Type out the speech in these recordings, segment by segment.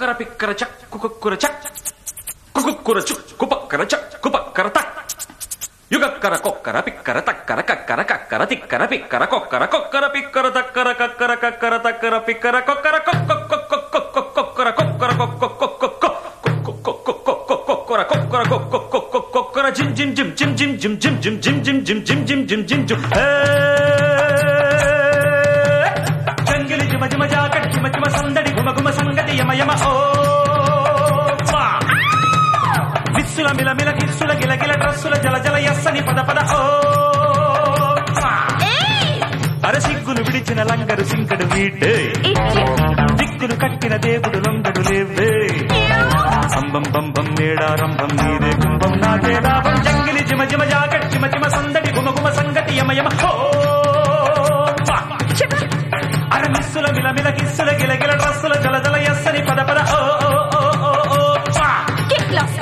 కుక్కర పిక్కర చక్ కుకుక్కుర చక్ కుకుక్కుర చుక్ కుపక్కర చక్ కుపక్కర తక్ యుగక్కర కొక్కర పిక్కర తక్కర కక్కర కక్కర తిక్కర పిక్కర కొక్కర కొక్కర పిక్కర తక్కర కక్కర కక్కర తక్కర పిక్కర కొక్కర కొక్కర కొక్కర కొక్కర కొక్కర కొక్కర జిమ్ జిమ్ జిమ్ జిమ్ జిమ్ జిమ్ జిమ్ జిమ్ జిమ్ జిమ్ జిమ్ జిమ్ జిమ్ జిమ్ జిమ్ జిమ్ జంగిలి జిమ జిమ జాకట్ జిమ జిమ సందడి గుమ గుమ సంగతి యమ యమ ఓ వా. విస్సుల మిల మిల కిస్సుల గిల గిల డ్రస్సుల జల జల ఎస్సని పద పద ఓ వా. అర సిగ్గులు విడిచిన లంగరు సింకడు వీటే దిక్కులు కట్టిన దేవుడు లొంగడు లేవే అంబం బంబం మేడారంభం నీరే కుంభం నాదే లాభం జంగిలి జిమ జిమ జాకట్ జిమ జిమ సందడి గుమ గుమ సంగతి యమ యమ ఓ వా. అర మిస్సుల మిల మిల కిస్సుల గిల గిల డ్రస్సుల జల జల ఎస్సని పద పద ఓ ఓ ఓ ఓ ఓ వా. Get lost.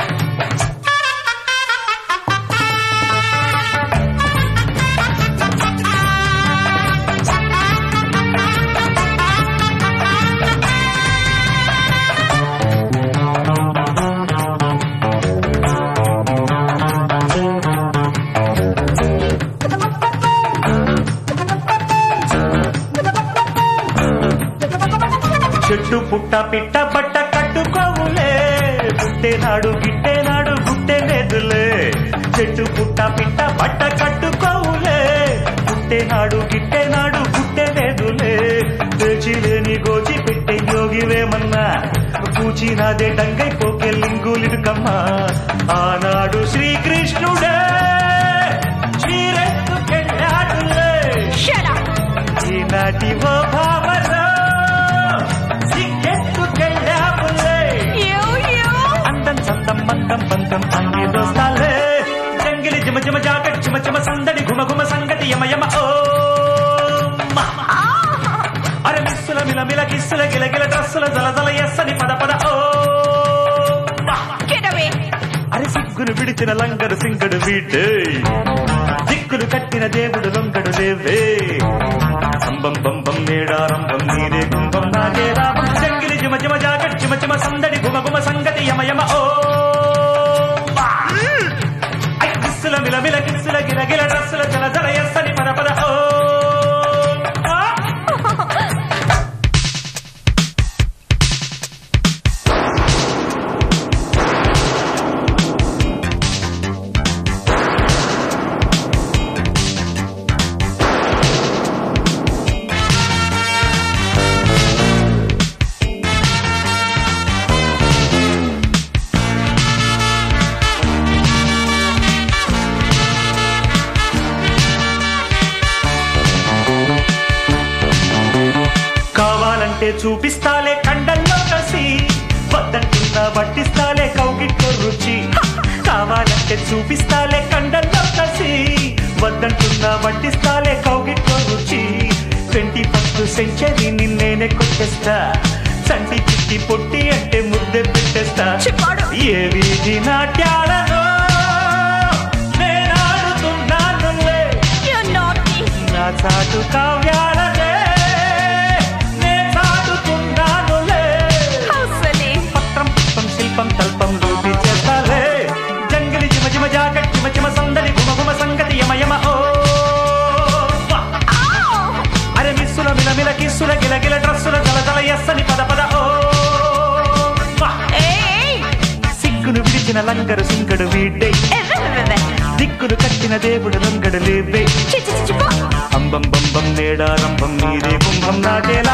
చెట్టు పుట్ట పిట్ట బట్ట కట్టుకోవులే పుట్టేనాడు గిట్టేనాడు గుట్టే లేదులే చెట్టు పుట్ట పిట్ట బట్ట కట్టుకోవులే పుట్టేనాడు గిట్టేనాడు గుట్టే లేదులే తెచి లేని గోచి పెట్టే యోగివేమన్నా పూచినాదే డంగై పోకే లింగులిడుకమ్మా ఆనాడు శ్రీకృష్ణుడే చీరెత్తుకెళ్ళాడులే Shut up. ఈనాటి ఓ భావరా సిగ్గెత్తుకెళ్ళావులే You, you. అందం చందం మందం బంధం అన్ని దోస్తాలే జంగిలి జిమ జిమ జాకెట్ చిమ చిమ సందడి ఘుమ ఘుమ సంగతి యమ యమ ఓ మ. Ah. అరే మిస్సుల మిల మిల కిస్సుల గిల గిల డ్రస్సుల జల జల ఎస్సని పద పద ఓ మ. Get away. అరే సిగ్గును విడిచిన లంగరు సింగడు వీడే దిక్కులు కట్టిన దేవుడు లొంగడు లేవే అంబం బంబం మేడారంభం నీరే కుంభం నాగే రామం జంగిలి జిమ జిమ జాగట్ చిమ చిమ సందడి గుమ గుమ సంగతి యమ యమ ఓ వా. ఐ కిస్సుల మిల మిల కిస్సుల గిల గిల డ్రస్సుల జల జల ఎస్సని పద పద ఓ ఆ. కావాలంటే చూపిస్తాలే కండల్లో కసి వద్దంటున్నా వడ్డిస్తాలే కౌగిట్లో రుచి కావాలంటే చూపిస్తాలే కండల్లో కసి వద్దంటున్నా వడ్డిస్తాలే కౌగిట్లో రుచి ట్వంటీ ఫస్ట్ సెంచరీ నిన్నేనే కొట్టేస్తా చంటి చిట్టి పొట్టి అంటే ముద్దె పెట్టేస్తా చిప్పాడు. ఏ వీధి నాట్యాలలో నేనాడుతున్నానులే You naughty. నా చాటు కావ్యాలనే నే చాటుతున్నానులే How silly. పత్రం పుష్పం శిల్పం తల్పం రూపి చేస్తాలే జంగిలి జిమ జిమ జాకెట్ జిమ జిమ సందడి గుమ గుమ సంగతి యమ యమ ఓ వా. Ow. అరే మిస్సుల మిల మిల కిస్సుల గిల గిల డ్రస్సుల జల జల ఎస్సని పద పద ఓ వా. Hey. సిగ్గును విడిచిన లంగరు సింగడు వీడ్డై Everywhere. దిక్కులు కట్టిన దేవుడు లంగడు లేవే Chi chi chi chi. అంబం బంబం నేడారంభం నీరే కుంభం నాటేలా